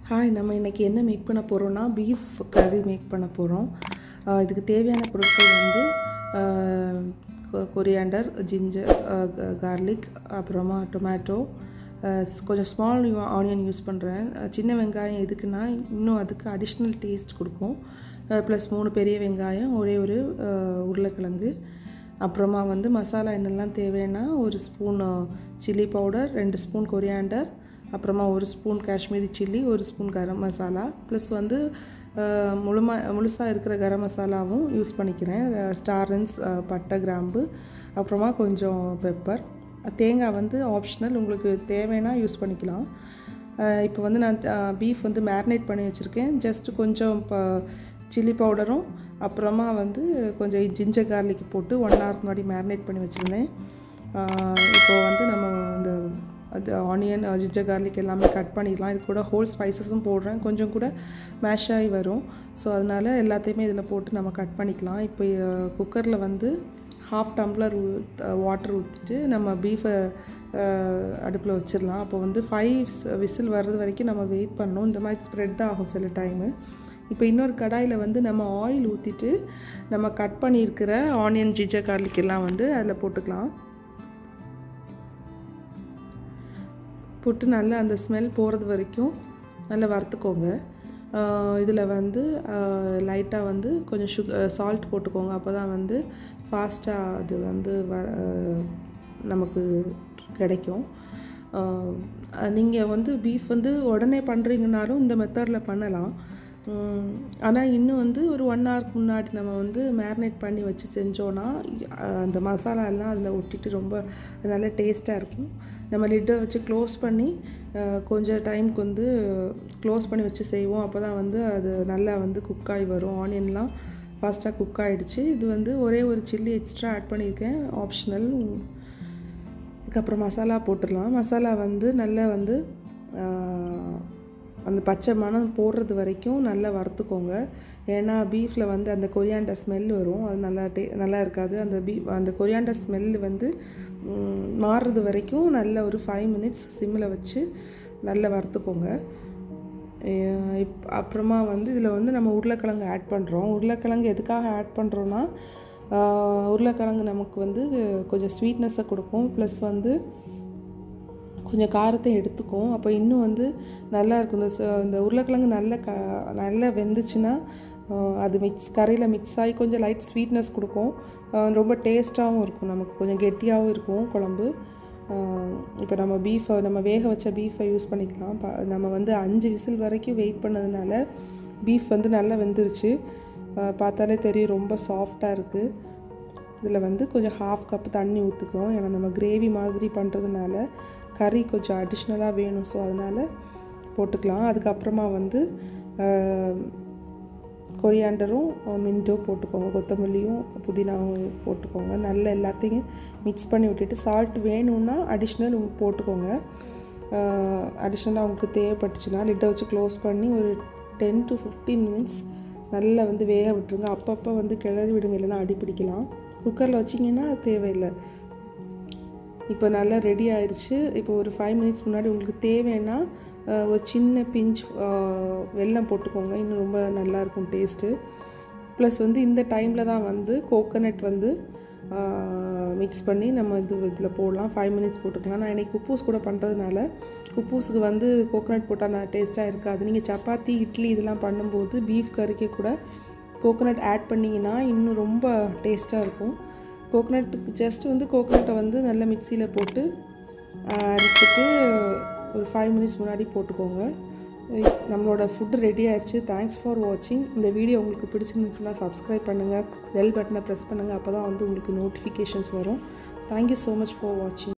hi நம்ம இன்றைக்கி என்ன மேக் பண்ண போகிறோம்னா பீஃப் கறி மேக் பண்ண போகிறோம் இதுக்கு தேவையான பொருட்கள் வந்து கொரியாண்டர் ஜிஞ்சர் கார்லிக் அப்புறமா டொமேட்டோ கொஞ்சம் ஸ்மால் ஆனியன் யூஸ் பண்ணுறேன் சின்ன வெங்காயம் எதுக்குன்னா இன்னும் அதுக்கு அடிஷ்னல் டேஸ்ட் கொடுக்கும் ப்ளஸ் மூணு பெரிய வெங்காயம் ஒரே ஒரு உருளைக்கிழங்கு அப்புறமா வந்து மசாலா என்னெல்லாம் தேவைன்னா ஒரு ஸ்பூன் சில்லி பவுடர் ரெண்டு ஸ்பூன் கொரியாண்டர் அப்புறமா ஒரு ஸ்பூன் காஷ்மீரி சில்லி ஒரு ஸ்பூன் கரம் மசாலா ப்ளஸ் வந்து முழுமா முழுசாக இருக்கிற கரம் மசாலாவும் யூஸ் பண்ணிக்கிறேன் ஸ்டாரன்ஸ் பட்டை கிராம்பு அப்புறமா கொஞ்சம் பெப்பர் தேங்காய் வந்து ஆப்ஷனல் உங்களுக்கு தேவைன்னா யூஸ் பண்ணிக்கலாம் இப்போ வந்து நான் பீஃப் வந்து மேரினேட் பண்ணி வச்சுருக்கேன் ஜஸ்ட்டு கொஞ்சம் இப்போ சில்லி பவுடரும் அப்புறமா வந்து கொஞ்சம் ஜிஞ்சர் கார்லிக் போட்டு ஒன் ஹவருக்கு முன்னாடி மேரினேட் பண்ணி வச்சுருந்தேன் இப்போது வந்து நம்ம இந்த அது ஆனியன் ஜிஞ்சர் கார்லிக் எல்லாமே கட் பண்ணிடலாம் இது கூட ஹோல் ஸ்பைசஸும் போடுறேன் கொஞ்சம் கூட மேஷ் ஆகி வரும் ஸோ அதனால் எல்லாத்தையுமே இதில் போட்டு நம்ம கட் பண்ணிக்கலாம் இப்போ குக்கரில் வந்து ஹாஃப் டம்ளர் வாட்டர் ஊற்றிட்டு நம்ம பீஃபை அடுப்பில் வச்சிடலாம் அப்போ வந்து ஃபைவ் விசில் வர்றது வரைக்கும் நம்ம வெயிட் பண்ணணும் இந்த மாதிரி ஸ்ப்ரெட் ஆகும் சில டைமு இப்போ இன்னொரு கடாயில் வந்து நம்ம ஆயில் ஊற்றிட்டு நம்ம கட் பண்ணியிருக்கிற ஆனியன் ஜிஞ்சர் கார்லிக் எல்லாம் வந்து அதில் போட்டுக்கலாம் போட்டு நல்லா அந்த ஸ்மெல் போகிறது வரைக்கும் நல்லா வறுத்துக்கோங்க இதில் வந்து லைட்டாக வந்து கொஞ்சம் சுக் சால்ட் போட்டுக்கோங்க அப்போ தான் வந்து ஃபாஸ்ட்டாக அது வந்து வ நமக்கு கிடைக்கும் நீங்கள் வந்து பீஃப் வந்து உடனே பண்ணுறீங்கனாலும் இந்த மெத்தடில் பண்ணலாம் ஆனால் இன்னும் வந்து ஒரு ஒன் ஹவருக்கு முன்னாடி நம்ம வந்து மேரினேட் பண்ணி வச்சு செஞ்சோன்னா அந்த மசாலா எல்லாம் அதில் ஒட்டிட்டு ரொம்ப நல்ல டேஸ்ட்டாக இருக்கும் நம்ம லிட்டை வச்சு க்ளோஸ் பண்ணி கொஞ்சம் டைமுக்கு வந்து க்ளோஸ் பண்ணி வச்சு செய்வோம் அப்போ தான் வந்து அது நல்லா வந்து குக் ஆகி வரும் ஆனியன்லாம் ஃபாஸ்ட்டாக குக் ஆகிடுச்சு இது வந்து ஒரே ஒரு சில்லி எக்ஸ்ட்ரா ஆட் பண்ணியிருக்கேன் ஆப்ஷனல் அதுக்கப்புறம் மசாலா போட்டுடலாம் மசாலா வந்து நல்லா வந்து அந்த பச்சை மணம் போடுறது வரைக்கும் நல்லா வறுத்துக்கோங்க ஏன்னா பீஃபில் வந்து அந்த கொரியாண்டர் ஸ்மெல் வரும் அது நல்லா டே நல்லா இருக்காது அந்த பீ அந்த கொரியாண்டர் ஸ்மெல் வந்து மாறுறது வரைக்கும் நல்ல ஒரு ஃபைவ் மினிட்ஸ் சிம்மில் வச்சு நல்லா வறுத்துக்கோங்க இப் அப்புறமா வந்து இதில் வந்து நம்ம உருளைக்கிழங்கு ஆட் பண்ணுறோம் உருளைக்கிழங்கு எதுக்காக ஆட் பண்ணுறோன்னா உருளைக்கிழங்கு நமக்கு வந்து கொஞ்சம் ஸ்வீட்னஸை கொடுக்கும் ப்ளஸ் வந்து கொஞ்சம் காரத்தை எடுத்துக்கும் அப்போ இன்னும் வந்து நல்லா இருக்கும் இந்த இந்த உருளைக்கிழங்கு நல்ல க நல்லா வெந்துச்சுன்னா அது மிக்ஸ் கறியில் மிக்ஸ் ஆகி கொஞ்சம் லைட் ஸ்வீட்னஸ் கொடுக்கும் ரொம்ப டேஸ்ட்டாகவும் இருக்கும் நமக்கு கொஞ்சம் கெட்டியாகவும் இருக்கும் குழம்பு இப்போ நம்ம பீஃபை நம்ம வேக வச்ச பீஃபை யூஸ் பண்ணிக்கலாம் நம்ம வந்து அஞ்சு விசில் வரைக்கும் வெயிட் பண்ணதுனால பீஃப் வந்து நல்லா வெந்துருச்சு பார்த்தாலே தெரியும் ரொம்ப சாஃப்டாக இருக்குது இதில் வந்து கொஞ்சம் ஹாஃப் கப் தண்ணி ஊற்றுக்கிறோம் ஏன்னா நம்ம கிரேவி மாதிரி பண்ணுறதுனால கறி கொஞ்சம் அடிஷ்னலாக வேணும் ஸோ அதனால் போட்டுக்கலாம் அதுக்கப்புறமா வந்து கொரியாண்டரும் மின்ட்டும் போட்டுக்கோங்க கொத்தமல்லியும் புதினாவும் போட்டுக்கோங்க நல்லா எல்லாத்தையும் மிக்ஸ் பண்ணி விட்டுட்டு சால்ட் வேணும்னா அடிஷ்னல் உங்களுக்கு போட்டுக்கோங்க அடிஷ்னலாக உங்களுக்கு தேவைப்பட்டுச்சுன்னா லிட்டை வச்சு க்ளோஸ் பண்ணி ஒரு டென் டு ஃபிஃப்டீன் மினிட்ஸ் நல்லா வந்து வேக விட்டுருங்க அப்பப்போ வந்து கிளறி விடுங்க இல்லைன்னா அடி பிடிக்கலாம் குக்கரில் வச்சிங்கன்னா அது தேவையில்லை இப்போ நல்லா ரெடி ஆயிடுச்சு இப்போ ஒரு ஃபைவ் மினிட்ஸ் முன்னாடி உங்களுக்கு தேவைன்னா ஒரு சின்ன பிஞ்ச் வெல்லம் போட்டுக்கோங்க இன்னும் ரொம்ப நல்லாயிருக்கும் டேஸ்ட்டு ப்ளஸ் வந்து இந்த டைமில் தான் வந்து கோகோனட் வந்து மிக்ஸ் பண்ணி நம்ம இது இதில் போடலாம் ஃபைவ் மினிட்ஸ் போட்டுக்கலாம் நான் இன்றைக்கி குப்பூஸ் கூட பண்ணுறதுனால குப்பூஸுக்கு வந்து கோகோனட் போட்டால் நான் டேஸ்ட்டாக இருக்காது நீங்கள் சப்பாத்தி இட்லி இதெல்லாம் பண்ணும்போது பீஃப் கறிக்கு கூட கோகோனட் ஆட் பண்ணிங்கன்னா இன்னும் ரொம்ப டேஸ்ட்டாக இருக்கும் கோகோனட்டுக்கு ஜஸ்ட் வந்து கோகோனட்டை வந்து நல்லா மிக்சியில் போட்டு அரைச்சிட்டு ஒரு ஃபைவ் மினிட்ஸ் முன்னாடி போட்டுக்கோங்க நம்மளோட ஃபுட்டு ரெடி ஆயிடுச்சு தேங்க்ஸ் ஃபார் வாட்சிங் இந்த வீடியோ உங்களுக்கு பிடிச்சிருந்துச்சுன்னா சப்ஸ்கிரைப் பண்ணுங்கள் பெல் பட்டனை ப்ரெஸ் பண்ணுங்கள் அப்போ தான் வந்து உங்களுக்கு நோட்டிஃபிகேஷன்ஸ் வரும் தேங்க்யூ ஸோ மச் ஃபார் வாட்சிங்